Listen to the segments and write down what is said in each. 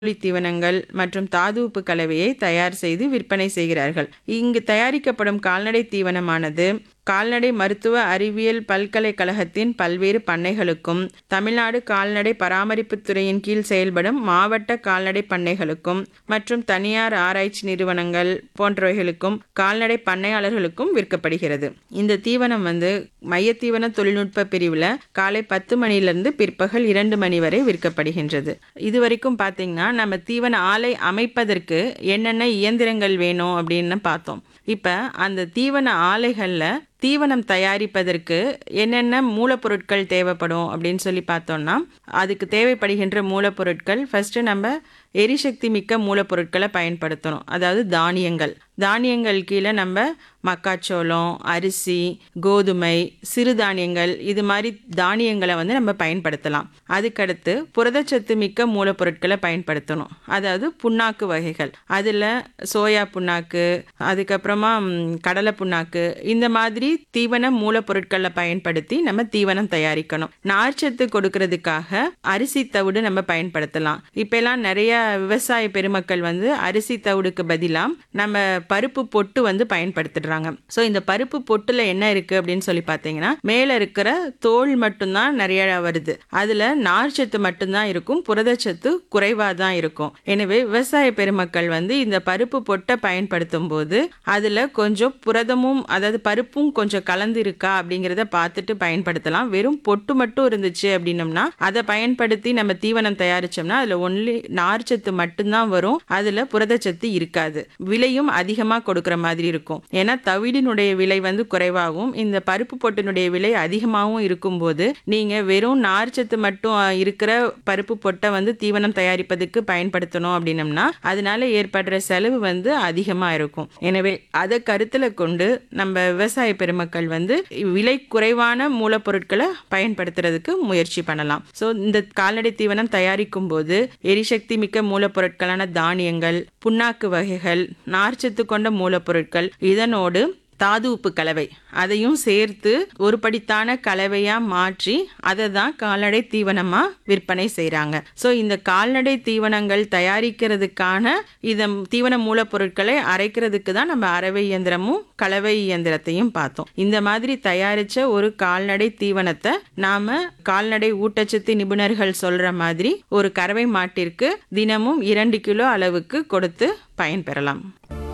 கோழி தீவனங்கள் மற்றும் தாதுப்பு கலவையை தயார் செய்து விற்பனை செய்கிறார்கள் இங்கு தயாரிக்கப்படும் கால்நடை தீவனமானது கால்நடை மருத்துவ அறிவியல் பல்கலைக்கழகத்தின் பல்வேறு பண்ணைகளுக்கும் தமிழ்நாடு கால்நடை பராமரிப்புத் துறையின் கீழ் செயல்படும் மாவட்ட கால்நடை பண்ணைகளுக்கும் மற்றும் தனியார் ஆராய்ச்சி நிறுவனங்கள் போன்றவைகளுக்கும் கால்நடை பண்ணையாளர்களுக்கும் விற்கப்படுகிறது இந்த தீவனம் வந்து மைய தீவன தொழில்நுட்ப பிரிவில் காலை பத்து மணிலிருந்து பிற்பகல் இரண்டு மணி வரை விற்கப்படுகின்றது இதுவரைக்கும் பார்த்தீங்கன்னா நம்ம தீவன ஆலை அமைப்பதற்கு என்னென்ன இயந்திரங்கள் வேணும் அப்படின்னு பார்த்தோம் இப்போ அந்த தீவன ஆலைகளில் தீவனம் தயாரிப்பதற்கு என்னென்ன மூலப்பொருட்கள் தேவைப்படும் அப்படின்னு சொல்லி பார்த்தோம்னா அதுக்கு தேவைப்படுகின்ற மூலப்பொருட்கள் ஃபஸ்ட்டு நம்ம எரிசக்தி மிக்க மூலப்பொருட்களை பயன்படுத்தணும் அதாவது தானியங்கள் தானியங்கள் கீழே நம்ம மக்காச்சோளம் அரிசி கோதுமை சிறுதானியங்கள் இது மாதிரி தானியங்களை வந்து நம்ம பயன்படுத்தலாம் அதுக்கடுத்து புரதச்சத்து மிக்க மூலப்பொருட்களை பயன்படுத்தணும் அதாவது புண்ணாக்கு வகைகள் அதில் சோயா புண்ணாக்கு அதுக்கப்புறமா ம், கடலை புண்ணாக்கு இந்த மாதிரி தீவன மூலப்பொருட்களை பயன்படுத்தி நம்ம தீவனம் தயாரிக்கணும் நார்ச்சத்து கொடுக்கறதுக்காக அரிசி தவிடு நம்ம பயன்படுத்தலாம் இப்பெல்லாம் நிறைய விவசாய பெருமக்கள் வந்து அரிசி தவிடுக்கு பதிலாக நம்ம பருப்பு பொட்டு வந்து பயன்படுத்திடுறாங்க ஸோ இந்த பருப்பு பொட்டுல என்ன இருக்கு அப்படின்னு சொல்லி பார்த்தீங்கன்னா மேலே இருக்கிற தோல் மட்டும்தான் நிறைய வருது அதில் நார்ச்சத்து மட்டும்தான் இருக்கும் புரதச்சத்து குறைவாக தான் இருக்கும் எனவே விவசாய பெருமக்கள் வந்து இந்த பருப்பு பொட்டை பயன்படுத்தும் போது அதில் கொஞ்சம் புரதமும் அதாவது பருப்பும் கொஞ்சம் கலந்து இருக்கா அப்படிங்கிறத பார்த்துட்டு பயன்படுத்தலாம் வெறும் பொட்டு மட்டும் இருந்துச்சு அப்படின்னம்னா அதை பயன்படுத்தி நம்ம தீவனம் தயாரிச்சோம்னா அதில் ஒன்லி நார்ச்சத்து மட்டும்தான் வரும் அதில் புரதச்சத்து இருக்காது விலையும் அதிகமாக கொடுக்குற மாதிரி இருக்கும் ஏன்னா தவிடினுடைய விலை வந்து குறைவாகவும் இந்த பருப்பு பொட்டினுடைய விலை அதிகமாகவும் இருக்கும்போது நீங்கள் வெறும் நார்ச்சத்து மட்டும் அஹ், இருக்கிற பருப்பு பொட்டை வந்து தீவனம் தயாரிப்பதற்கு பயன்படுத்தணும் அப்படின்னம்னா அதனால ஏற்படுற செலவு வந்து அதிகமாக இருக்கும் எனவே அதை கருத்தில் கொண்டு நம்ம விவசாய பெருமக்கள் வந்து விலை குறைவான மூலப்பொருட்களை பயன்படுத்துறதுக்கு முயற்சி பண்ணலாம் ஸோ இந்த கால்நடை தீவனம் தயாரிக்கும் போது எரிசக்தி மிக்க மூலப்பொருட்களான தானியங்கள் புண்ணாக்கு வகைகள் நார்ச்சத்து கொண்ட மூலப்பொருட்கள் இதனோடு தாது உப்பு கலவை அதையும் சேர்த்து ஒரு படித்தான கலவையா மாற்றி அதை தான் கால்நடை தீவனமா விற்பனை செய்றாங்க ஸோ இந்த கால்நடை தீவனங்கள் தயாரிக்கிறதுக்கான இத தீவன மூலப்பொருட்களை அரைக்கிறதுக்கு தான் நம்ம அரவை இயந்திரமும் கலவை இயந்திரத்தையும் பார்த்தோம் இந்த மாதிரி தயாரிச்ச ஒரு கால்நடை தீவனத்தை நாம கால்நடை ஊட்டச்சத்து நிபுணர்கள் சொல்ற மாதிரி ஒரு கறவை மாட்டிற்கு தினமும் இரண்டு கிலோ அளவுக்கு கொடுத்து பயன்பெறலாம்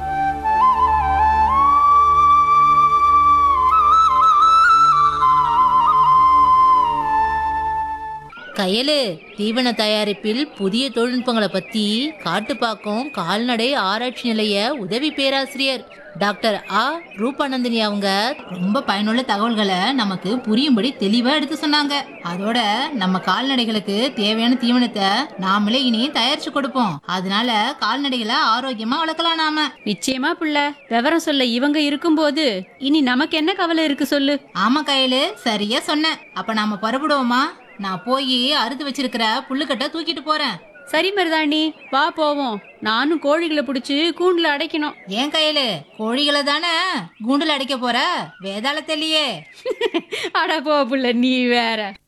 கயலு தீவன தயாரிப்பில் புதிய தொழில்நுட்பங்களை பத்தி காட்டுப்பாக்கம் கால்நடை ஆராய்ச்சி நிலைய உதவி பேராசிரியர் டாக்டர் ஆ ரூபானந்தினி அவங்க ரொம்ப பயனுள்ள தகவல்களை நமக்கு புரியும்படி தெளிவா எடுத்து சொன்னாங்க அதோட நம்ம கால்நடைகளுக்கு தேவையான தீவனத்தை நாமளே இனி தயாரிச்சு கொடுப்போம் அதனால கால்நடைகளை ஆரோக்கியமா வளர்க்கலாம் நாம நிச்சயமா புள்ள விவரம் சொல்ல இவங்க இருக்கும்போது இனி நமக்கு என்ன கவலை இருக்கு சொல்லு ஆமா கயலு சரியா சொன்ன அப்ப நாம புறப்படுவோமா நான் போய் அறுத்து வச்சிருக்கிற புல்லுக்கட்டை தூக்கிட்டு போறேன் சரி மருதாணி வா போவோம் நானும் கோழிகளை பிடிச்சி கூண்டுல அடைக்கணும் ஏன் கையில கோழிகளை தானே கூண்டுல அடைக்க போற வேதாள தெல்லியே அட போ புள்ள நீ வேற